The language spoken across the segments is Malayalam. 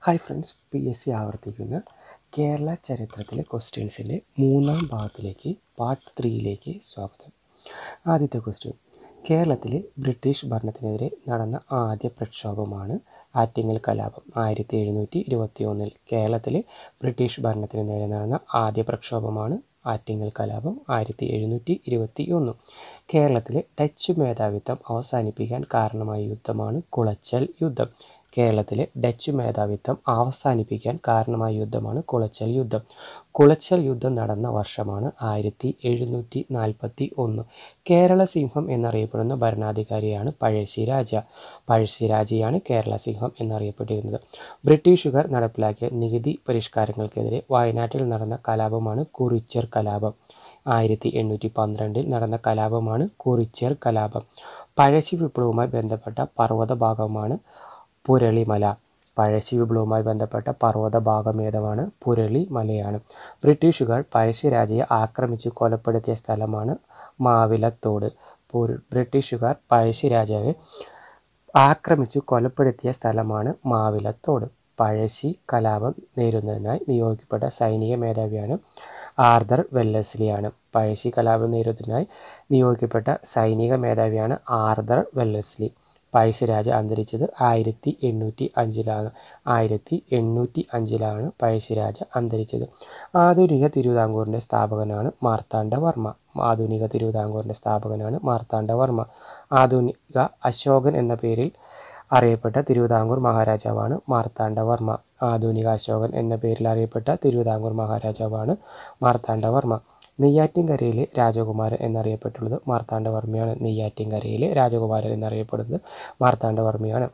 hi friends P S C ആവർത്തിക്കുന്ന കേരള ചരിത്രത്തിലെ ക്വസ്റ്റ്യൻസിൻ്റെ മൂന്നാം ഭാഗത്തിലേക്ക് പാർട്ട് ത്രീയിലേക്ക് സ്വാഗതം ആദ്യത്തെ ക്വസ്റ്റ്യൻ കേരളത്തിൽ ബ്രിട്ടീഷ് ഭരണത്തിനെതിരെ നടന്ന ആദ്യ പ്രക്ഷോഭമാണ് ആറ്റിങ്ങൽ കലാപം ആയിരത്തി എഴുന്നൂറ്റി ഇരുപത്തി ഒന്നിൽ കേരളത്തിൽ ബ്രിട്ടീഷ് ഭരണത്തിന് നേരെ നടന്ന ആദ്യ പ്രക്ഷോഭമാണ് ആറ്റിങ്ങൽ കലാപം ആയിരത്തി എഴുന്നൂറ്റി ഇരുപത്തി ഒന്ന് കേരളത്തിലെ ഡച്ച് മേധാവിത്വം അവസാനിപ്പിക്കാൻ കാരണമായ യുദ്ധമാണ് കുളച്ചൽ യുദ്ധം കേരളത്തിലെ ഡച്ച് മേധാവിത്വം അവസാനിപ്പിക്കാൻ കാരണമായ യുദ്ധമാണ് കുളച്ചൽ യുദ്ധം കുളച്ചൽ യുദ്ധം നടന്ന വർഷമാണ് ആയിരത്തി എഴുന്നൂറ്റി നാൽപ്പത്തി ഒന്ന് കേരള സിംഹം എന്നറിയപ്പെടുന്ന ഭരണാധികാരിയാണ് പഴശ്ശിരാജ പഴശ്ശിരാജയാണ് കേരള സിംഹം എന്നറിയപ്പെട്ടിരുന്നത് ബ്രിട്ടീഷുകാർ നടപ്പിലാക്കിയ നികുതി പരിഷ്കാരങ്ങൾക്കെതിരെ വയനാട്ടിൽ നടന്ന കലാപമാണ് കുറിച്യർ കലാപം ആയിരത്തി എണ്ണൂറ്റി പന്ത്രണ്ടിൽ നടന്ന കലാപമാണ് കുറിച്യർ കലാപം പഴശ്ശി വിപ്ലവവുമായി ബന്ധപ്പെട്ട പർവ്വത ഭാഗമാണ് പുരളിമല പഴശ്ശി വിപ്ലവവുമായി ബന്ധപ്പെട്ട പർവ്വത ഭാഗമേതമാണ് പുരളിമലയാണ് ബ്രിട്ടീഷുകാർ പഴശ്ശിരാജയെ ആക്രമിച്ച് കൊലപ്പെടുത്തിയ സ്ഥലമാണ് മാവിലത്തോട് പുര- ബ്രിട്ടീഷുകാർ പഴശ്ശിരാജാവെ ആക്രമിച്ചു കൊലപ്പെടുത്തിയ സ്ഥലമാണ് മാവിലത്തോട് പഴശ്ശി കലാപം നേരിടുന്നതിനായി നിയോഗിക്കപ്പെട്ട സൈനിക മേധാവിയാണ് ആർദർ വെല്ലസ്ലിയാണ് പഴശ്ശി കലാപം നേരിടുന്നതിനായി നിയോഗിക്കപ്പെട്ട സൈനിക മേധാവിയാണ് ആർദർ വെല്ലസ്ലി പഴശ്ശിരാജ അന്തരിച്ചത് ആയിരത്തി എണ്ണൂറ്റി അഞ്ചിലാണ് ആയിരത്തി എണ്ണൂറ്റി അഞ്ചിലാണ് പഴശ്ശിരാജ അന്തരിച്ചത് ആധുനിക തിരുവിതാംകൂറിൻ്റെ സ്ഥാപകനാണ് മാർത്താണ്ഡവർമ്മ ആധുനിക തിരുവിതാംകൂറിൻ്റെ സ്ഥാപകനാണ് മാർത്താണ്ഡവർമ്മ ആധുനിക അശോകൻ എന്ന പേരിൽ അറിയപ്പെട്ട തിരുവിതാംകൂർ മഹാരാജാവാണ് മാർത്താണ്ഡവർമ്മ ആധുനിക അശോകൻ എന്ന പേരിൽ അറിയപ്പെട്ട തിരുവിതാംകൂർ മഹാരാജാവാണ് മാർത്താണ്ഡവർമ്മ നെയ്യാറ്റിൻകരയിലെ രാജകുമാരൻ എന്നറിയപ്പെട്ടുള്ളത് മാർത്താണ്ഡവർമ്മയാണ് നെയ്യാറ്റിൻകരയിലെ രാജകുമാരൻ എന്നറിയപ്പെടുന്നത് മാർത്താണ്ഡവർമ്മയാണ്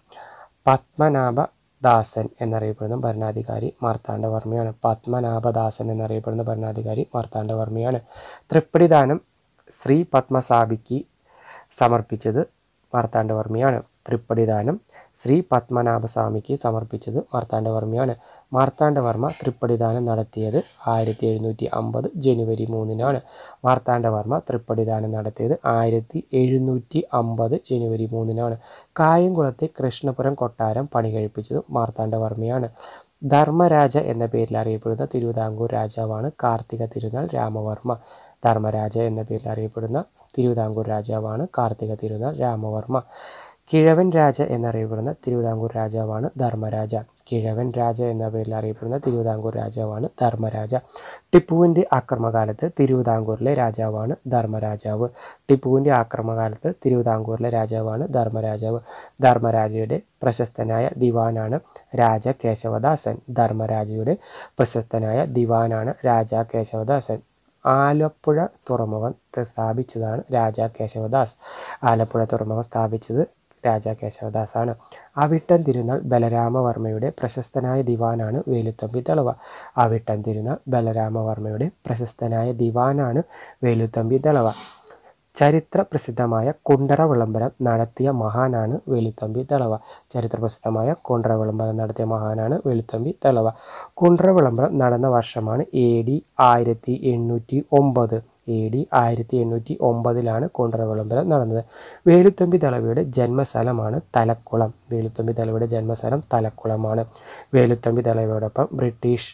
പത്മനാഭദാസൻ എന്നറിയപ്പെടുന്ന ഭരണാധികാരി മാർത്താണ്ഡവർമ്മയാണ് പത്മനാഭദാസൻ എന്നറിയപ്പെടുന്ന ഭരണാധികാരി മാർത്താണ്ഡവർമ്മയാണ് തൃപ്പടിദാനം ശ്രീ പത്മസാബിക്ക് സമർപ്പിച്ചത് മാർത്താണ്ഡവർമ്മയാണ് തൃപ്പടിദാനം ശ്രീ പത്മനാഭസ്വാമിക്ക് സമർപ്പിച്ചത് മാർത്താണ്ഡവർമ്മയാണ് മാർത്താണ്ഡവർമ്മ തൃപ്പടിദാനം നടത്തിയത് ആയിരത്തി എഴുന്നൂറ്റി അമ്പത് ജനുവരി മൂന്നിനാണ് മാർത്താണ്ഡവർമ്മ തൃപ്പടിദാനം നടത്തിയത് ആയിരത്തി എഴുന്നൂറ്റി അമ്പത് ജനുവരി മൂന്നിനാണ് കായംകുളത്തെ കൃഷ്ണപുരം കൊട്ടാരം പണി കഴിപ്പിച്ചത് മാർത്താണ്ഡവർമ്മയാണ് ധർമ്മരാജ എന്ന പേരിൽ അറിയപ്പെടുന്ന തിരുവിതാംകൂർ രാജാവാണ് കാർത്തിക തിരുനാൾ രാമവർമ്മ ധർമ്മരാജ എന്ന പേരിൽ അറിയപ്പെടുന്ന തിരുവിതാംകൂർ രാജാവാണ് കാർത്തിക തിരുനാൾ രാമവർമ്മ കിഴവൻ രാജ എന്നറിയപ്പെടുന്ന തിരുവിതാംകൂർ രാജാവാണ് ധർമ്മരാജ കിഴവൻ രാജ എന്ന പേരിൽ അറിയപ്പെടുന്ന തിരുവിതാംകൂർ രാജാവാണ് ധർമ്മരാജ ടിപ്പുവിൻ്റെ ആക്രമകാലത്ത് തിരുവിതാംകൂറിലെ രാജാവാണ് ധർമ്മരാജാവ് ടിപ്പുവിൻ്റെ ആക്രമകാലത്ത് തിരുവിതാംകൂറിലെ രാജാവാണ് ധർമ്മരാജാവ് ധർമ്മരാജയുടെ പ്രശസ്തനായ ദിവാനാണ് രാജ കേശവദാസൻ ധർമ്മരാജയുടെ പ്രശസ്തനായ ദിവാനാണ് രാജ കേശവദാസൻ ആലപ്പുഴ തുറമുഖം ത- സ്ഥാപിച്ചതാണ് രാജ കേശവദാസ് ആലപ്പുഴ തുറമുഖം സ്ഥാപിച്ചത് രാജ കേശവദാസാണ് അവിട്ടൻ തിരുനാൾ ബലരാമവർമ്മയുടെ പ്രശസ്തനായ ദിവാനാണ് വേലുത്തമ്പി ദളവ അവിട്ടൻ തിരുനാൾ ബലരാമവർമ്മയുടെ പ്രശസ്തനായ ദിവാനാണ് വേലുത്തമ്പി ദളവ ചരിത്ര പ്രസിദ്ധമായ കുണ്ടറ വിളംബരം നടത്തിയ മഹാനാണ് വെളുത്തമ്പി ദളവ ചരിത്ര പ്രസിദ്ധമായ കുണ്ടറ വിളംബരം നടത്തിയ മഹാനാണ് വെളുത്തമ്പി ദളവ കുണ്ടറ വിളംബരം നടന്ന വർഷമാണ് എ ഡി ആയിരത്തി എണ്ണൂറ്റി ഒമ്പത് എ ഡി ആയിരത്തി എണ്ണൂറ്റി ഒമ്പതിലാണ് കുണ്ടറ വിളംബരം നടന്നത് വേലുത്തമ്പി ദളവയുടെ ജന്മസ്ഥലമാണ് തലക്കുളം വേലുത്തമ്പി ദളവയുടെ ജന്മസ്ഥലം തലക്കുളമാണ് വേലുത്തമ്പി ദളവയോടൊപ്പം ബ്രിട്ടീഷ്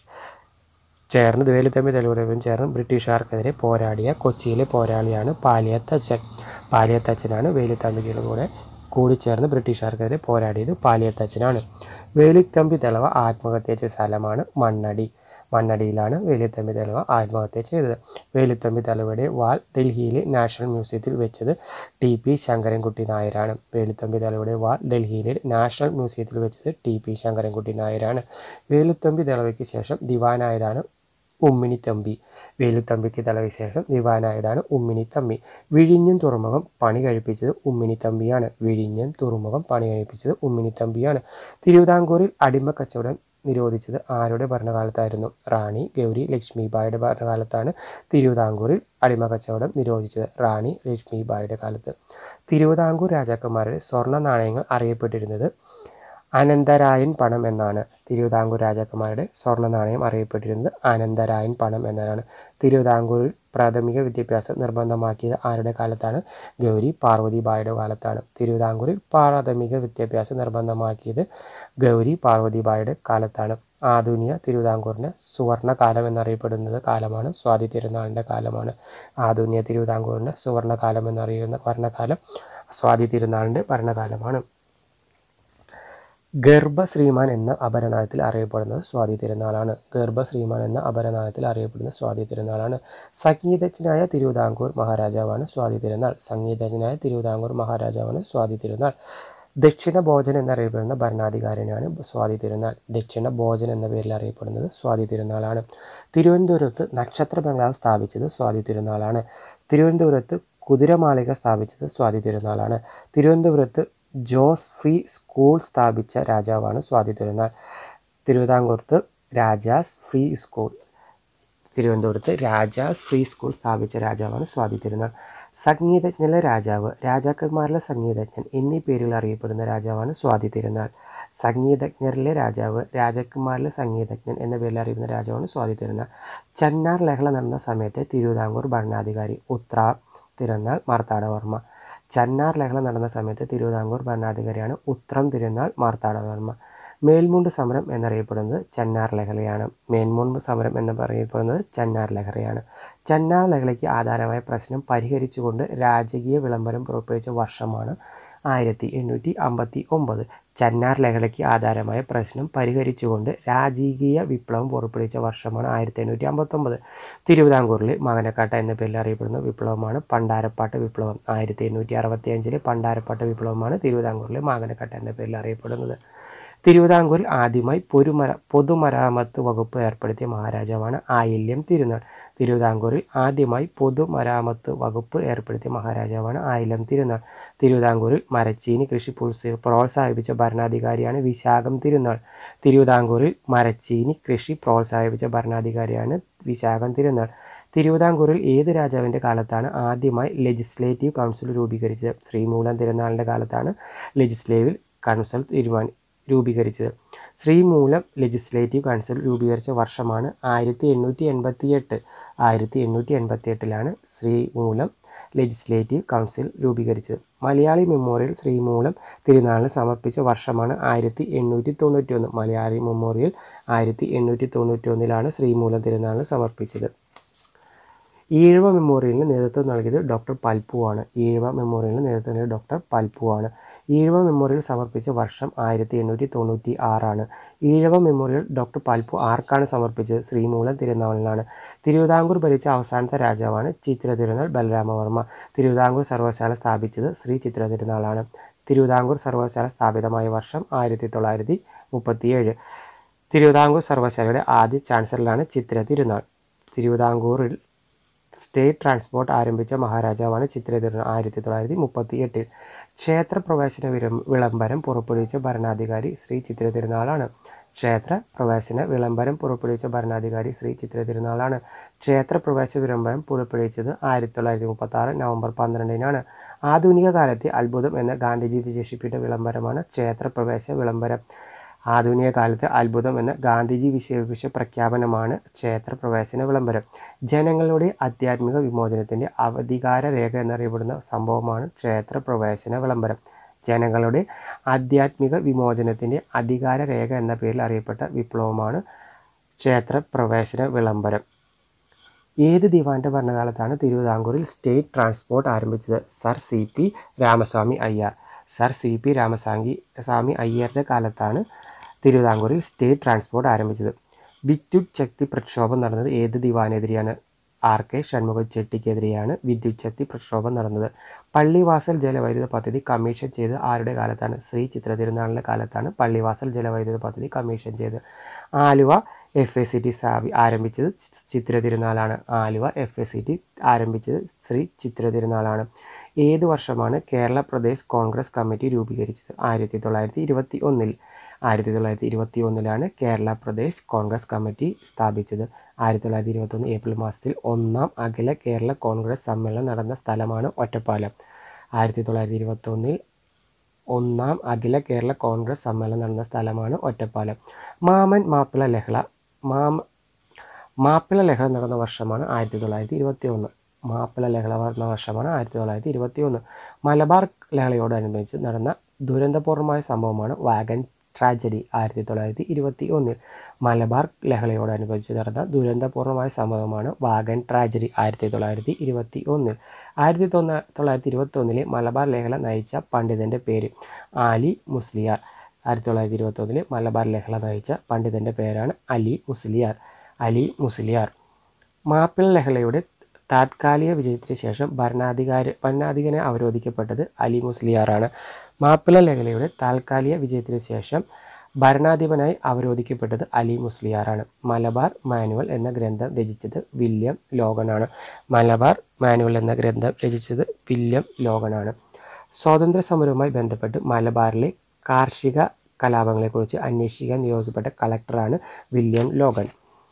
ചേർന്ന് വേലുത്തമ്പി ദളവയോടൊപ്പം ചേർന്ന് ബ്രിട്ടീഷുകാർക്കെതിരെ പോരാടിയ കൊച്ചിയിലെ പോരാളിയാണ് പാലിയത്തച്ഛൻ പാലിയത്തച്ഛനാണ് വേലുത്തമ്പിയുടെ കൂടെ കൂടിച്ചേർന്ന് ബ്രിട്ടീഷുകാർക്കെതിരെ പോരാടിയത് പാലിയത്തച്ഛനാണ് വേലുത്തമ്പി ദളവ ആത്മഹത്യ ചെയ്ത സ്ഥലമാണ് മണ്ണടി മണ്ണടിയിലാണ് വേലുത്തമ്പി ദളവ ആത്മഹത്യ ചെയ്തത് വേലുത്തമ്പി ദളവയുടെ വാൾ ഡൽഹിയിലെ നാഷണൽ മ്യൂസിയത്തിൽ വെച്ചത് ടി പി ശങ്കരൻകുട്ടി നായരാണ് വേലുത്തമ്പി ദളവയുടെ വാൾ ഡൽഹിയിലെ നാഷണൽ മ്യൂസിയത്തിൽ വെച്ചത് ടി പി ശങ്കരൻകുട്ടി നായരാണ് വേലുത്തമ്പി ദളവയ്ക്ക് ശേഷം ദിവാനായതാണ് ഉമ്മിണിത്തമ്പി വേലുത്തമ്പിക്ക് തലവിശേഷം ദിവാനായതാണ് ഉമ്മിണിത്തമ്പി വിഴിഞ്ഞം തുറമുഖം പണി കഴിപ്പിച്ചത് ഉമ്മിണിത്തമ്പിയാണ് വിഴിഞ്ഞം തുറമുഖം പണി കഴിപ്പിച്ചത് ഉമ്മിണിത്തമ്പിയാണ് തിരുവിതാംകൂറിൽ അടിമ കച്ചവടം നിരോധിച്ചത് ആരുടെ ഭരണകാലത്തായിരുന്നു റാണി ഗൗരി ലക്ഷ്മിബായിയുടെ ഭരണകാലത്താണ് തിരുവിതാംകൂറിൽ അടിമ കച്ചവടം നിരോധിച്ചത് റാണി ലക്ഷ്മിബായിയുടെ കാലത്ത് തിരുവിതാംകൂർ രാജാക്കന്മാരുടെ സ്വർണ്ണ നാണയങ്ങൾ അറിയപ്പെട്ടിരുന്നത് അനന്തരായൻ പണം എന്നാണ് തിരുവിതാംകൂർ രാജാക്കന്മാരുടെ സ്വർണ്ണ നാണയം അറിയപ്പെട്ടിരുന്നത് അനന്തരായൻ പണം എന്നതാണ് തിരുവിതാംകൂറിൽ പ്രാഥമിക വിദ്യാഭ്യാസം നിർബന്ധമാക്കിയത് ആരുടെ കാലത്താണ് ഗൗരി പാർവതിബായുടെ കാലത്താണ് തിരുവിതാംകൂറിൽ പ്രാഥമിക വിദ്യാഭ്യാസം നിർബന്ധമാക്കിയത് ഗൗരി പാർവതിബായുടെ കാലത്താണ് ആധുനിക തിരുവിതാംകൂറിൻ്റെ സുവർണ കാലം എന്നറിയപ്പെടുന്നത് കാലമാണ് സ്വാതി തിരുനാളിൻ്റെ കാലമാണ് ആധുനിക തിരുവിതാംകൂറിൻ്റെ സുവർണ കാലം എന്നറിയുന്ന ഭരണകാലം സ്വാതി തിരുനാളിൻ്റെ ഭരണകാലമാണ് ഗർഭശ്രീമാൻ എന്ന അപരനാമത്തിൽ അറിയപ്പെടുന്നത് സ്വാതി തിരുനാളാണ് ഗർഭശ്രീമാൻ എന്ന അപരനാമത്തിൽ അറിയപ്പെടുന്ന സ്വാതി തിരുനാളാണ് സംഗീതജ്ഞനായ തിരുവിതാംകൂർ മഹാരാജാവാണ് സ്വാതി തിരുനാൾ സംഗീതജ്ഞനായ തിരുവിതാംകൂർ മഹാരാജാവാണ് സ്വാതി തിരുനാൾ ദക്ഷിണ ഭോജൻ എന്നറിയപ്പെടുന്ന ഭരണാധികാരിയാണ് സ്വാതി തിരുനാൾ ദക്ഷിണ ഭോജൻ എന്ന പേരിൽ അറിയപ്പെടുന്നത് സ്വാതി തിരുനാളാണ് തിരുവനന്തപുരത്ത് നക്ഷത്ര ബംഗ്ലാവ് സ്ഥാപിച്ചത് സ്വാതി തിരുനാളാണ് തിരുവനന്തപുരത്ത് കുതിരമാളിക സ്ഥാപിച്ചത് സ്വാതി തിരുനാളാണ് തിരുവനന്തപുരത്ത് ജോസ് ഫ്രീ സ്കൂൾ സ്ഥാപിച്ച രാജാവാണ് സ്വാതി തിരുനാൾ തിരുവിതാംകൂറത്ത് രാജാസ് ഫ്രീ സ്കൂൾ തിരുവനന്തപുരത്ത് രാജാസ് ഫ്രീ സ്കൂൾ സ്ഥാപിച്ച രാജാവാണ് സ്വാതി തിരുനാൾ സംഗീതജ്ഞനിലെ രാജാവ് രാജാക്കന്മാരിലെ സംഗീതജ്ഞൻ എന്നീ പേരുകൾ അറിയപ്പെടുന്ന രാജാവാണ് സ്വാതി തിരുനാൾ സംഗീതജ്ഞരിലെ രാജാവ് രാജാക്കന്മാരിലെ സംഗീതജ്ഞൻ എന്ന പേരിൽ അറിയുന്ന രാജാവാണ് സ്വാതി തിരുനാൾ ചന്നാർ ലഹള നടന്ന സമയത്തെ തിരുവിതാംകൂർ ഭരണാധികാരി ഉത്ര തിരുനാൾ മാർത്താണ്ഡവർമ്മ ചന്നാർ ലഹള നടന്ന സമയത്ത് തിരുവിതാംകൂർ ഭരണാധികാരിയാണ് ഉത്രം തിരുനാൾ മാർത്താണ്ഡവർമ്മ മേൽമുണ്ട് സമരം എന്നറിയപ്പെടുന്നത് ചന്നാർ ലഹളയാണ് മേൽമുണ്ട് സമരം എന്ന് പറയപ്പെടുന്നത് ചന്നാർ ലഹളയാണ് ചന്നാർ ലഹളയ്ക്ക് ആധാരമായ പ്രശ്നം പരിഹരിച്ചുകൊണ്ട് രാജകീയ വിളംബരം പുറപ്പെടുവിച്ച വർഷമാണ് ആയിരത്തി എണ്ണൂറ്റി അമ്പത്തി ഒമ്പത് ചന്നാർ ലഹളയ്ക്ക് ആധാരമായ പ്രശ്നം പരിഹരിച്ചുകൊണ്ട് രാജകീയ വിപ്ലവം പുറപ്പെടുവിച്ച വർഷമാണ് ആയിരത്തി എണ്ണൂറ്റി അമ്പത്തൊമ്പത് തിരുവിതാംകൂറിലെ മകനക്കാട്ട എന്ന പേരിൽ അറിയപ്പെടുന്ന വിപ്ലവമാണ് പണ്ടാരപ്പാട്ട് വിപ്ലവം ആയിരത്തി എണ്ണൂറ്റി അറുപത്തി അഞ്ചിലെ പണ്ടാരപ്പാട്ട് വിപ്ലവമാണ് തിരുവിതാംകൂറിലെ മകനക്കാട്ട എന്ന പേരിൽ അറിയപ്പെടുന്നത് തിരുവിതാംകൂറിൽ ആദ്യമായി പൊരുമര പൊതുമരാമത്ത് വകുപ്പ് ഏർപ്പെടുത്തിയ മഹാരാജാവാണ് ആയില്യം തിരുനാൾ തിരുവിതാംകൂറിൽ ആദ്യമായി പൊതുമരാമത്ത് വകുപ്പ് ഏർപ്പെടുത്തിയ മഹാരാജാവാണ് ആയില്യം തിരുനാൾ തിരുവിതാംകൂറിൽ മരച്ചീനി കൃഷി പ്രോത്സ- പ്രോത്സാഹിപ്പിച്ച ഭരണാധികാരിയാണ് വിശാഖം തിരുനാൾ തിരുവിതാംകൂറിൽ മരച്ചീനി കൃഷി പ്രോത്സാഹിപ്പിച്ച ഭരണാധികാരിയാണ് വിശാഖം തിരുനാൾ തിരുവിതാംകൂറിൽ ഏത് രാജാവിൻ്റെ കാലത്താണ് ആദ്യമായി ലെജിസ്ലേറ്റീവ് കൗൺസിൽ രൂപീകരിച്ചത് ശ്രീമൂലം തിരുനാളിൻ്റെ കാലത്താണ് ലെജിസ്ലേറ്റീവ് കൗൺസിൽ തീരുമാനി രൂപീകരിച്ചത് ശ്രീമൂലം ലെജിസ്ലേറ്റീവ് കൗൺസിൽ രൂപീകരിച്ച വർഷമാണ് ആയിരത്തി എണ്ണൂറ്റി എൺപത്തി എട്ട് ആയിരത്തി എണ്ണൂറ്റി എൺപത്തി എട്ടിലാണ് ശ്രീമൂലം ലെജിസ്ലേറ്റീവ് കൗൺസിൽ രൂപീകരിച്ചത് മലയാളി മെമ്മോറിയൽ ശ്രീമൂലം തിരുനാളിന് സമർപ്പിച്ച വർഷമാണ് ആയിരത്തി എണ്ണൂറ്റി തൊണ്ണൂറ്റി ഒന്ന് മലയാളി മെമ്മോറിയൽ ആയിരത്തി എണ്ണൂറ്റി തൊണ്ണൂറ്റി ഒന്നിലാണ് ശ്രീമൂലം തിരുനാളിന് സമർപ്പിച്ചത് ഈഴവ മെമ്മോറിയലിന് നേതൃത്വം നൽകിയത് ഡോക്ടർ പൽപ്പുവാണ് ഈഴവ മെമ്മോറിയലിന് നേതൃത്വം നൽകിയത് ഡോക്ടർ പൽപ്പുവാണ് ഈഴവ മെമ്മോറിയൽ സമർപ്പിച്ച വർഷം ആയിരത്തി എണ്ണൂറ്റി തൊണ്ണൂറ്റി ആറാണ് ഈഴവ മെമ്മോറിയൽ ഡോക്ടർ പൽപ്പു ആർക്കാണ് സമർപ്പിച്ചത് ശ്രീമൂലം തിരുനാളിനാണ് തിരുവിതാംകൂർ ഭരിച്ച അവസാനത്തെ രാജാവാണ് ചിത്ര തിരുനാൾ ബലരാമവർമ്മ തിരുവിതാംകൂർ സർവകലാശാല സ്ഥാപിച്ചത് ശ്രീ ചിത്ര തിരുനാളാണ് തിരുവിതാംകൂർ സർവകലാശാല സ്ഥാപിതമായ വർഷം ആയിരത്തി തൊള്ളായിരത്തി മുപ്പത്തിയേഴ് തിരുവിതാംകൂർ സർവകലാശാലയുടെ ആദ്യ ചാൻസലറാണ് ചിത്ര തിരുനാൾ തിരുവിതാംകൂറിൽ സ്റ്റേറ്റ് ട്രാൻസ്പോർട്ട് ആരംഭിച്ച മഹാരാജാവാണ് ചിത്ര തിരുനാൾ ആയിരത്തി തൊള്ളായിരത്തി മുപ്പത്തി എട്ടിൽ ക്ഷേത്രപ്രവേശന വിരം വിളംബരം പുറപ്പെടുവിച്ച ഭരണാധികാരി ശ്രീ ചിത്ര തിരുനാളാണ് ക്ഷേത്ര പ്രവേശന വിളംബരം പുറപ്പെടുവിച്ച ഭരണാധികാരി ശ്രീ ചിത്ര തിരുനാളാണ് ക്ഷേത്ര പ്രവേശന വിളംബരം പുറപ്പെടുവിച്ചത് ആയിരത്തി തൊള്ളായിരത്തി മുപ്പത്തി ആറ് നവംബർ പന്ത്രണ്ടിനാണ് ആധുനിക കാലത്തെ അത്ഭുതം എന്ന ഗാന്ധിജി വിശേഷിപ്പിച്ച വിളംബരമാണ് ക്ഷേത്ര പ്രവേശ വിളംബരം ആധുനിക കാലത്തെ അത്ഭുതം എന്ന ഗാന്ധിജി വിശേഷിപ്പിച്ച പ്രഖ്യാപനമാണ് ക്ഷേത്ര പ്രവേശന വിളംബരം ജനങ്ങളുടെ ആധ്യാത്മിക വിമോചനത്തിൻ്റെ അവധികാര രേഖ എന്നറിയപ്പെടുന്ന സംഭവമാണ് ക്ഷേത്ര പ്രവേശന വിളംബരം ജനങ്ങളുടെ ആധ്യാത്മിക വിമോചനത്തിൻ്റെ അധികാര രേഖ എന്ന പേരിൽ അറിയപ്പെട്ട വിപ്ലവമാണ് ക്ഷേത്ര പ്രവേശന വിളംബരം ഏത് ദിവാൻ്റെ ഭരണകാലത്താണ് തിരുവിതാംകൂറിൽ സ്റ്റേറ്റ് ട്രാൻസ്പോർട്ട് ആരംഭിച്ചത് sir C P Ramaswamy Iyer sir C P Ramaswamy Swamy അയ്യരുടെ കാലത്താണ് തിരുവിതാംകൂറിൽ സ്റ്റേറ്റ് ട്രാൻസ്പോർട്ട് ആരംഭിച്ചത് വിദ്യുത് ശക്തി പ്രക്ഷോഭം നടന്നത് ഏത് ദിവാനെതിരെയാണ് ആർ കെ ഷൺമുഖ ചെട്ടിക്കെതിരെയാണ് വിദ്യുത് ശക്തി പ്രക്ഷോഭം നടന്നത് പള്ളിവാസൽ ജലവൈദ്യുത പദ്ധതി കമ്മീഷൻ ചെയ്ത് ആരുടെ കാലത്താണ് ശ്രീ ചിത്ര തിരുനാളിൻ്റെ കാലത്താണ് പള്ളിവാസൽ ജലവൈദ്യുത പദ്ധതി കമ്മീഷൻ ചെയ്ത് Aluva F A C T സ്ഥാപി ആരംഭിച്ചത് ചി- ചിത്ര തിരുനാളാണ് Aluva F A C T ആരംഭിച്ചത് ശ്രീ ചിത്ര തിരുനാളാണ് ഏത് വർഷമാണ് കേരള പ്രദേശ് കോൺഗ്രസ് കമ്മിറ്റി രൂപീകരിച്ചത് ആയിരത്തി തൊള്ളായിരത്തി ഇരുപത്തി ഒന്നിൽ ആയിരത്തി തൊള്ളായിരത്തി ഇരുപത്തി ഒന്നിലാണ് കേരള പ്രദേശ് കോൺഗ്രസ് കമ്മിറ്റി സ്ഥാപിച്ചത് ആയിരത്തി തൊള്ളായിരത്തി ഇരുപത്തൊന്ന് ഏപ്രിൽ മാസത്തിൽ ഒന്നാം അഖില കേരള കോൺഗ്രസ് സമ്മേളനം നടന്ന സ്ഥലമാണ് ഒറ്റപ്പാലം ആയിരത്തി തൊള്ളായിരത്തി ഇരുപത്തൊന്നിൽ ഒന്നാം അഖില കേരള കോൺഗ്രസ് സമ്മേളനം നടന്ന സ്ഥലമാണ് ഒറ്റപ്പാലം മാമൻ മാപ്പിള ലഹള മാമ മാപ്പിള ലഹള നടന്ന വർഷമാണ് ആയിരത്തി തൊള്ളായിരത്തി ഇരുപത്തി ഒന്ന് മാപ്പിള ലഹള നടന്ന വർഷമാണ് ആയിരത്തി തൊള്ളായിരത്തി ഇരുപത്തി ഒന്ന് മലബാർ ലഹളയോടനുബന്ധിച്ച് നടന്ന ദുരന്തപൂർണമായ സംഭവമാണ് വാഗൻ ട്രാജഡി ആയിരത്തി തൊള്ളായിരത്തി ഇരുപത്തി ഒന്നിൽ മലബാർ ലഹളയോടനുബന്ധിച്ച് നടന്ന ദുരന്തപൂർണമായ സംഭവമാണ് വാഗൻ ട്രാജഡി ആയിരത്തി തൊള്ളായിരത്തി ഇരുപത്തി ഒന്നിൽ ആയിരത്തി തൊന്ന തൊള്ളായിരത്തി ഇരുപത്തി ഒന്നിലെ മലബാർ ലഹള നയിച്ച പണ്ഡിതൻ്റെ പേര് ആലി മുസ്ലിയാർ ആയിരത്തി തൊള്ളായിരത്തി ഇരുപത്തി ഒന്നിലെ മലബാർ ലഹള നയിച്ച പണ്ഡിതൻ്റെ പേരാണ് അലി മുസ്ലിയാർ അലി മുസ്ലിയാർ മാപ്പിള ലഹളയുടെ താത്കാലിക വിജയത്തിന് ശേഷം ഭരണാധികാരി ഭരണാധികാരി അവരോധിക്കപ്പെട്ടത് അലി മുസ്ലിയാറാണ് മാപ്പിള ലഹളയുടെ താൽക്കാലിക വിജയത്തിന് ശേഷം ഭരണാധിപനായി അവരോധിക്കപ്പെട്ടത് അലി മുസ്ലിയാറാണ് മലബാർ മാനുവൽ എന്ന ഗ്രന്ഥം രചിച്ചത് വില്യം ലോഗനാണ് മലബാർ മാനുവൽ എന്ന ഗ്രന്ഥം രചിച്ചത് വില്യം ലോഗനാണ് സ്വാതന്ത്ര്യ സമരവുമായി ബന്ധപ്പെട്ട് മലബാറിലെ കാർഷിക കലാപങ്ങളെക്കുറിച്ച് അന്വേഷിക്കാൻ നിയോഗിക്കപ്പെട്ട കളക്ടറാണ് വില്യം ലോഗൻ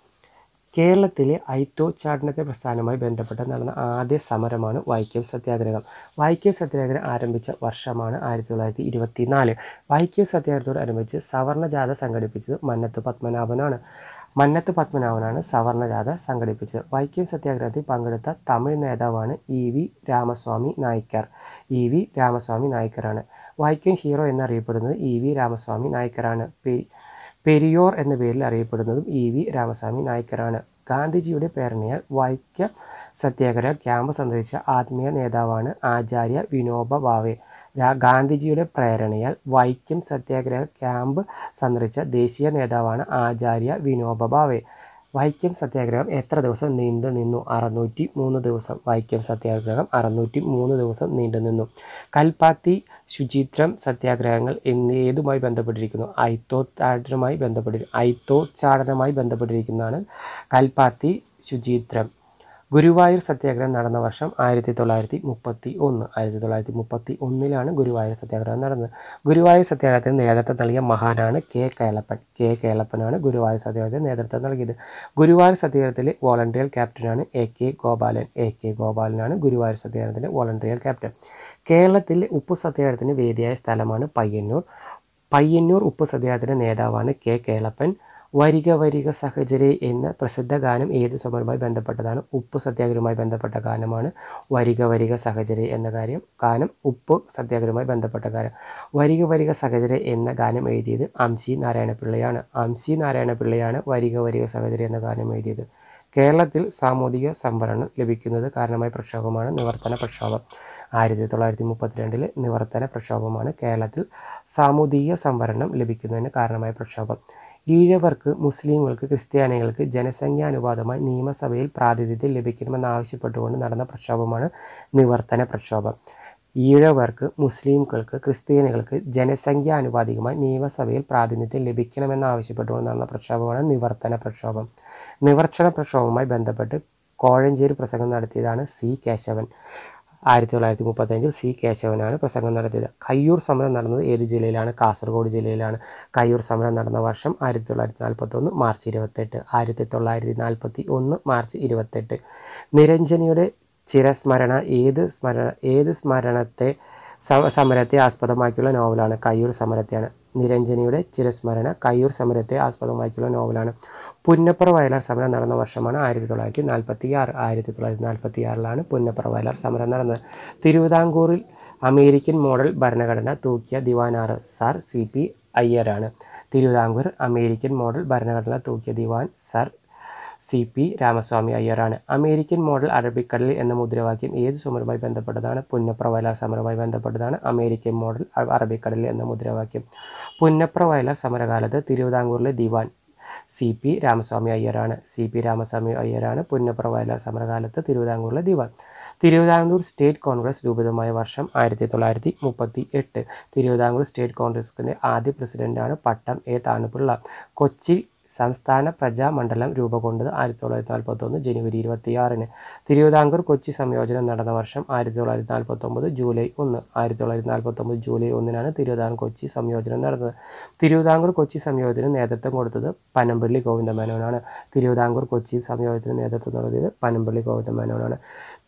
കേരളത്തിലെ ഐത്തോച്ചാടനത്തെ പ്രസ്ഥാനവുമായി ബന്ധപ്പെട്ട് നടന്ന ആദ്യ സമരമാണ് വൈക്കം സത്യാഗ്രഹം വൈക്കം സത്യാഗ്രഹം ആരംഭിച്ച വർഷമാണ് ആയിരത്തി തൊള്ളായിരത്തി ഇരുപത്തി നാല് വൈക്കം സത്യാഗ്രഹത്തോടനുബന്ധിച്ച് സവർണ ജാഥ സംഘടിപ്പിച്ചത് മന്നത്ത് പത്മനാഭനാണ് മന്നത്ത് പത്മനാഭനാണ് സവർണ ജാഥ സംഘടിപ്പിച്ചത് വൈക്കം സത്യാഗ്രഹത്തിൽ പങ്കെടുത്ത തമിഴ് നേതാവാണ് E V Ramaswamy Naicker E V Ramaswamy നായ്ക്കറാണ് വൈക്കം ഹീറോ എന്നറിയപ്പെടുന്നത് ഇ വി രാമസ്വാമി നായ്ക്കറാണ് പെ- പെരിയോർ എന്ന പേരിൽ അറിയപ്പെടുന്നതും ഇ വി രാമസ്വാമി നായ്ക്കറാണ് ഗാന്ധിജിയുടെ പ്രേരണയാൽ വൈക്കം സത്യാഗ്രഹ ക്യാമ്പ് സന്ദർശിച്ച ആത്മീയ നേതാവാണ് ആചാര്യ വിനോബ ഭാവെ രാ- ഗാന്ധിജിയുടെ പ്രേരണയാൽ വൈക്കം സത്യാഗ്രഹ ക്യാമ്പ് സന്ദർശിച്ച ദേശീയ നേതാവാണ് ആചാര്യ വിനോബ ഭാവെ വൈക്കം സത്യാഗ്രഹം എത്ര ദിവസം നീണ്ടു നിന്നു അറുന്നൂറ്റി മൂന്ന് ദിവസം വൈക്കം സത്യാഗ്രഹം അറുന്നൂറ്റി മൂന്ന് ദിവസം നീണ്ടു നിന്നു കൽപ്പാത്തി ശുചിത്രം സത്യാഗ്രഹങ്ങൾ എന്നീ ഏതുമായി ബന്ധപ്പെട്ടിരിക്കുന്നു ഐത്തോച്ചാടനവുമായി ബന്ധപ്പെട്ടി ഐത്തോച്ചാടനവുമായി ബന്ധപ്പെട്ടിരിക്കുന്നതാണ് കൽപ്പാത്തി ശുചിത്രം ഗുരുവായൂർ സത്യാഗ്രഹം നടന്ന വർഷം ആയിരത്തി തൊള്ളായിരത്തി മുപ്പത്തി ഒന്ന് ആയിരത്തി തൊള്ളായിരത്തി മുപ്പത്തി ഒന്നിലാണ് ഗുരുവായൂർ സത്യാഗ്രഹം നടന്നത് ഗുരുവായൂർ സത്യാഗ്രഹത്തിന് നേതൃത്വം നൽകിയ മഹാനാണ് കെ കേളപ്പൻ കെ കേളപ്പനാണ് ഗുരുവായൂർ സത്യാഗ്രഹത്തിന് നേതൃത്വം നൽകിയത് ഗുരുവായൂർ സത്യാഗ്രഹത്തിലെ വോളണ്ടിയർ ക്യാപ്റ്റനാണ് A K Gopalan A K ഗോപാലനാണ് ഗുരുവായൂർ സത്യാഗ്രഹത്തിലെ വോളണ്ടിയർ ക്യാപ്റ്റൻ കേരളത്തിലെ ഉപ്പു സത്യാഗ്രഹത്തിന് വേദിയായ സ്ഥലമാണ് പയ്യന്നൂർ പയ്യന്നൂർ ഉപ്പു സത്യാഗ്രഹത്തിൻ്റെ നേതാവാണ് കെ കേളപ്പൻ വരിക വരിക സഹചരെ എന്ന പ്രസിദ്ധ ഗാനം ഏത് സമരവുമായി ബന്ധപ്പെട്ടതാണ് ഉപ്പ് സത്യാഗ്രഹവുമായി ബന്ധപ്പെട്ട ഗാനമാണ് വരിക വരിക സഹചരെ എന്ന കാര്യം ഗാനം ഉപ്പ് സത്യാഗ്രഹവുമായി ബന്ധപ്പെട്ട ഗാനം വരിക വരിക സഹചരെ എന്ന ഗാനം എഴുതിയത് അംശി നാരായണപിള്ളയാണ് അംശി നാരായണപിള്ളയാണ് വരിക വരിക സഹചരെ എന്ന ഗാനം എഴുതിയത് കേരളത്തിൽ സാമൂഹിക സംവരണം ലഭിക്കുന്നത് കാരണമായ പ്രക്ഷോഭമാണ് നിവർത്തന പ്രക്ഷോഭം ആയിരത്തി തൊള്ളായിരത്തി മുപ്പത്തിരണ്ടിലെ നിവർത്തന പ്രക്ഷോഭമാണ് കേരളത്തിൽ സാമൂഹിക സംവരണം ലഭിക്കുന്നതിന് കാരണമായ പ്രക്ഷോഭം ഈഴവർക്ക് മുസ്ലിങ്ങൾക്ക് ക്രിസ്ത്യാനികൾക്ക് ജനസംഖ്യാനുപാതമായി നിയമസഭയിൽ പ്രാതിനിധ്യം ലഭിക്കണമെന്നാവശ്യപ്പെട്ടുകൊണ്ട് നടന്ന പ്രക്ഷോഭമാണ് നിവർത്തന പ്രക്ഷോഭം ഈഴവർക്ക് മുസ്ലിംകൾക്ക് ക്രിസ്ത്യാനികൾക്ക് ജനസംഖ്യാനുപാതികമായി നിയമസഭയിൽ പ്രാതിനിധ്യം ലഭിക്കണമെന്നാവശ്യപ്പെട്ടുകൊണ്ട് നടന്ന പ്രക്ഷോഭമാണ് നിവർത്തന പ്രക്ഷോഭം നിവർത്തന പ്രക്ഷോഭവുമായി ബന്ധപ്പെട്ട് കോഴഞ്ചേരി പ്രസംഗം നടത്തിയതാണ് സി കേശവൻ ആയിരത്തി തൊള്ളായിരത്തി മുപ്പത്തഞ്ചിൽ സി കേശവനാണ് പ്രസംഗം നടത്തിയത് കയ്യൂർ സമരം നടന്നത് ഏത് ജില്ലയിലാണ് കാസർഗോഡ് ജില്ലയിലാണ് കയ്യൂർ സമരം നടന്ന വർഷം ആയിരത്തി തൊള്ളായിരത്തി നാൽപ്പത്തൊന്ന് മാർച്ച് ഇരുപത്തെട്ട് ആയിരത്തി തൊള്ളായിരത്തി നാൽപ്പത്തി ഒന്ന് മാർച്ച് ഇരുപത്തെട്ട് നിരഞ്ജനിയുടെ ചിരസ്മരണ ഏത് സ്മരണ ഏത് സ്മരണത്തെ സ- സമരത്തെ ആസ്പദമാക്കിയുള്ള നോവലാണ് കയ്യൂർ സമരത്തെയാണ് നിരഞ്ജനിയുടെ ചിരസ്മരണ കയ്യൂർ സമരത്തെ ആസ്പദമാക്കിയുള്ള നോവലാണ് പുന്നപ്പുറ വയലാർ സമരം നടന്ന വർഷമാണ് ആയിരത്തി തൊള്ളായിരത്തി നാൽപ്പത്തി ആറ് ആയിരത്തി തൊള്ളായിരത്തി നാൽപ്പത്തി ആറിലാണ് പുന്നപ്പുറ വയലാർ സമരം നടന്നത് തിരുവിതാംകൂറിൽ അമേരിക്കൻ മോഡൽ ഭരണഘടന തൂക്കിയ ദിവാനാർ സാർ സി പി അയ്യരാണ് തിരുവിതാംകൂർ അമേരിക്കൻ മോഡൽ ഭരണഘടന തൂക്കിയ Diwan sir C P Ramaswamy അയ്യറാണ് അമേരിക്കൻ മോഡൽ അറബിക്കടൽ എന്ന മുദ്രാവാക്യം ഏത് സമരവുമായി ബന്ധപ്പെട്ടതാണ് പുന്നപ്ര വയലാർ സമരവുമായി ബന്ധപ്പെട്ടതാണ് അമേരിക്കൻ മോഡൽ അ- അറബിക്കടൽ എന്ന മുദ്രാവാക്യം പുന്നപ്ര വയലാർ സമരകാലത്ത് തിരുവിതാംകൂറിലെ ദിവാൻ സി പി രാമസ്വാമി അയ്യരാണ് സി പി രാമസ്വാമി അയ്യരാണ് പുന്നപ്ര വയലാർ സമരകാലത്ത് തിരുവിതാംകൂറിലെ ദിവാൻ തിരുവിതാംകൂർ സ്റ്റേറ്റ് കോൺഗ്രസ് രൂപിതമായ വർഷം ആയിരത്തി തൊള്ളായിരത്തി മുപ്പത്തി എട്ട് തിരുവിതാംകൂർ സ്റ്റേറ്റ് കോൺഗ്രസിൻ്റെ ആദ്യ പ്രസിഡന്റാണ് പട്ടം എ താണുപിള്ള കൊച്ചി സംസ്ഥാന പ്രജാമണ്ഡലം രൂപം കൊണ്ടത് ആയിരത്തി തൊള്ളായിരത്തി നാൽപ്പത്തൊന്ന് ജനുവരി ഇരുപത്തിയാറിന് തിരുവിതാംകൂർ കൊച്ചി സംയോജനം നടന്ന വർഷം ആയിരത്തി തൊള്ളായിരത്തി നാൽപ്പത്തൊമ്പത് ജൂലൈ ഒന്ന് ആയിരത്തി തൊള്ളായിരത്തി നാൽപ്പത്തൊമ്പത് ജൂലൈ ഒന്നിനാണ് തിരുവിതാംകൂർ കൊച്ചി സംയോജനം നടന്നത് തിരുവിതാംകൂർ കൊച്ചി സംയോജനം നേതൃത്വം കൊടുത്തത് പനമ്പള്ളി ഗോവിന്ദമേനോനാണ് തിരുവിതാംകൂർ കൊച്ചി സംയോജനത്തിന് നേതൃത്വം നൽകിയത് പനമ്പള്ളി ഗോവിന്ദമേനോനാണ്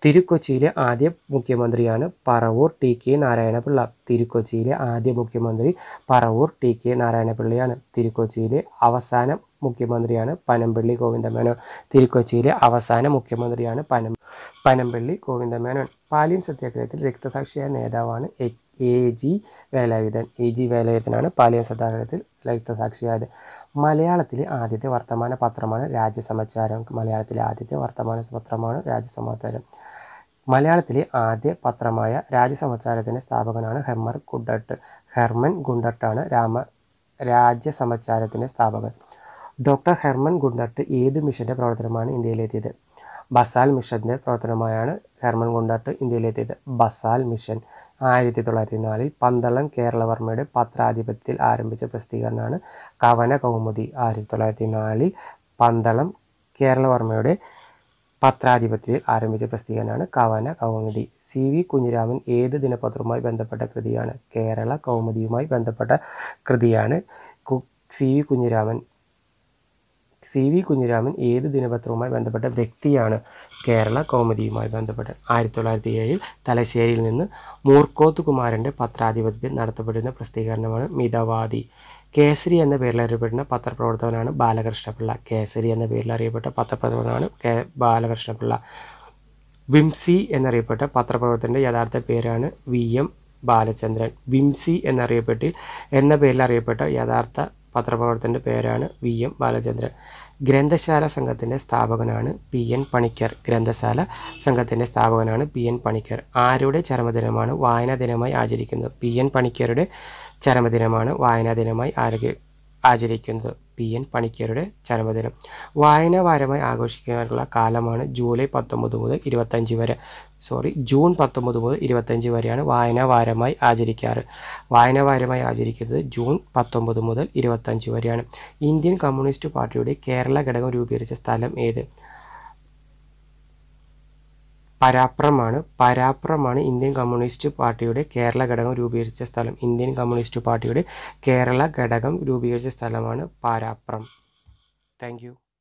തിരുക്കൊച്ചിയിലെ ആദ്യ മുഖ്യമന്ത്രിയാണ് പറവൂർ ടി കെ നാരായണപിള്ള തിരുക്കൊച്ചിയിലെ ആദ്യ മുഖ്യമന്ത്രി പറവൂർ ടി കെ നാരായണപിള്ളയാണ് തിരുക്കൊച്ചിയിലെ അവസാന മുഖ്യമന്ത്രിയാണ് പനമ്പള്ളി ഗോവിന്ദമേനോൻ തിരുക്കൊച്ചിയിലെ അവസാന മുഖ്യമന്ത്രിയാണ് പനം പനമ്പള്ളി ഗോവിന്ദമേനോൻ പാലിയം സത്യാഗ്രഹത്തിൽ രക്തസാക്ഷിയായ നേതാവാണ് A A G Velayudhan A G വേലായുധനാണ് പാലിയം സത്യാഗ്രഹത്തിൽ രക്തസാക്ഷിയായത് മലയാളത്തിലെ ആദ്യത്തെ വർത്തമാന പത്രമാണ് രാജ്യസമാചാരം മലയാളത്തിലെ ആദ്യത്തെ വർത്തമാന പത്രമാണ് രാജ്യസമാചാരം മലയാളത്തിലെ ആദ്യ പത്രമായ രാജ്യസമാചാരത്തിൻ്റെ സ്ഥാപകനാണ് ഹെർമർ ഗുണ്ടർട്ട് ഹെർമൻ ഗുണ്ടർട്ടാണ് രാമ രാജ്യസമാചാരത്തിൻ്റെ സ്ഥാപകൻ ഡോക്ടർ ഹെർമൻ ഗുണ്ടർട്ട് ഏത് മിഷൻ്റെ പ്രവർത്തനമാണ് ഇന്ത്യയിലെത്തിയത് ബസാൽ മിഷൻ്റെ പ്രവർത്തനമായാണ് ഹെർമൻ ഗുണ്ടർട്ട് ഇന്ത്യയിലെത്തിയത് ബസാൽ മിഷൻ ആയിരത്തി തൊള്ളായിരത്തി നാലിൽ പന്തളം കേരളവർമ്മയുടെ പത്രാധിപത്യത്തിൽ ആരംഭിച്ച പ്രസിദ്ധീകരണമാണ് കവന കൗമുദി ആയിരത്തി തൊള്ളായിരത്തി നാലിൽ പന്തളം കേരളവർമ്മയുടെ പത്രാധിപത്യത്തിൽ ആരംഭിച്ച പ്രസിദ്ധീകരണമാണ് കവന കൗമുദി സി വി കുഞ്ഞിരാമൻ ഏത് ദിനപത്രവുമായി ബന്ധപ്പെട്ട കൃതിയാണ് കേരള കൗമുദിയുമായി ബന്ധപ്പെട്ട കൃതിയാണ് കു- C V Kunhiraman C V Kunhiraman ഏത് ദിനപത്രവുമായി ബന്ധപ്പെട്ട വ്യക്തിയാണ് കേരള കൗമുദിയുമായി ബന്ധപ്പെട്ട് ആയിരത്തി തൊള്ളായിരത്തി ഏഴിൽ തലശ്ശേരിയിൽ നിന്ന് മൂർക്കോത്ത് കുമാരൻ്റെ പത്രാധിപത്യത്തിൽ നടത്തപ്പെടുന്ന പ്രസിദ്ധീകരണമാണ് മിതവാദി കേസരി എന്ന പേരിൽ അറിയപ്പെടുന്ന പത്രപ്രവർത്തകനാണ് ബാലകൃഷ്ണപിള്ള കേസരി എന്ന പേരിൽ അറിയപ്പെട്ട പത്രപ്രവർത്തകനാണ് കെ ബാലകൃഷ്ണപിള്ള വിംസി എന്നറിയപ്പെട്ട പത്രപ്രവർത്തകൻ്റെ യഥാർത്ഥ പേരാണ് വി എം ബാലചന്ദ്രൻ വിംസി എന്നറിയപ്പെട്ട് എന്ന പേരിൽ അറിയപ്പെട്ട യഥാർത്ഥ പത്രപ്രവർത്തകൻ്റെ പേരാണ് വി എം ബാലചന്ദ്രൻ ഗ്രന്ഥശാല സംഘത്തിൻ്റെ സ്ഥാപകനാണ് പി എൻ പണിക്കർ ഗ്രന്ഥശാല സംഘത്തിൻ്റെ സ്ഥാപകനാണ് പി എൻ പണിക്കർ ആരുടെ ചരമദിനമാണ് വായനാ ദിനമായി ആചരിക്കുന്നത് പി എൻ പണിക്കരുടെ ചരമദിനമാണ് വായനാ ദിനമായി ആരോഗ്യ ആചരിക്കുന്നത് പി എൻ പണിക്കരുടെ ചരമദിനം വായനാ വാരമായി ആഘോഷിക്കാനുള്ള കാലമാണ് ജൂലൈ പത്തൊമ്പത് മുതൽ ഇരുപത്തഞ്ച് വരെ സോറി ജൂൺ പത്തൊമ്പത് മുതൽ ഇരുപത്തഞ്ച് വരെയാണ് വായനാ വാരമായി ആചരിക്കാറ് വായനാ വാരമായി ആചരിക്കുന്നത് ജൂൺ പത്തൊമ്പത് മുതൽ ഇരുപത്തഞ്ച് വരെയാണ് ഇന്ത്യൻ കമ്മ്യൂണിസ്റ്റ് പാർട്ടിയുടെ കേരള ഘടകം രൂപീകരിച്ച സ്ഥലം ഏത് പരാപ്രമാണ് പരാപ്രമാണ് ഇന്ത്യൻ കമ്മ്യൂണിസ്റ്റ് പാർട്ടിയുടെ കേരള ഘടകം രൂപീകരിച്ച സ്ഥലം ഇന്ത്യൻ കമ്മ്യൂണിസ്റ്റ് പാർട്ടിയുടെ കേരള ഘടകം രൂപീകരിച്ച സ്ഥലമാണ് പാരാപ്രം താങ്ക് യു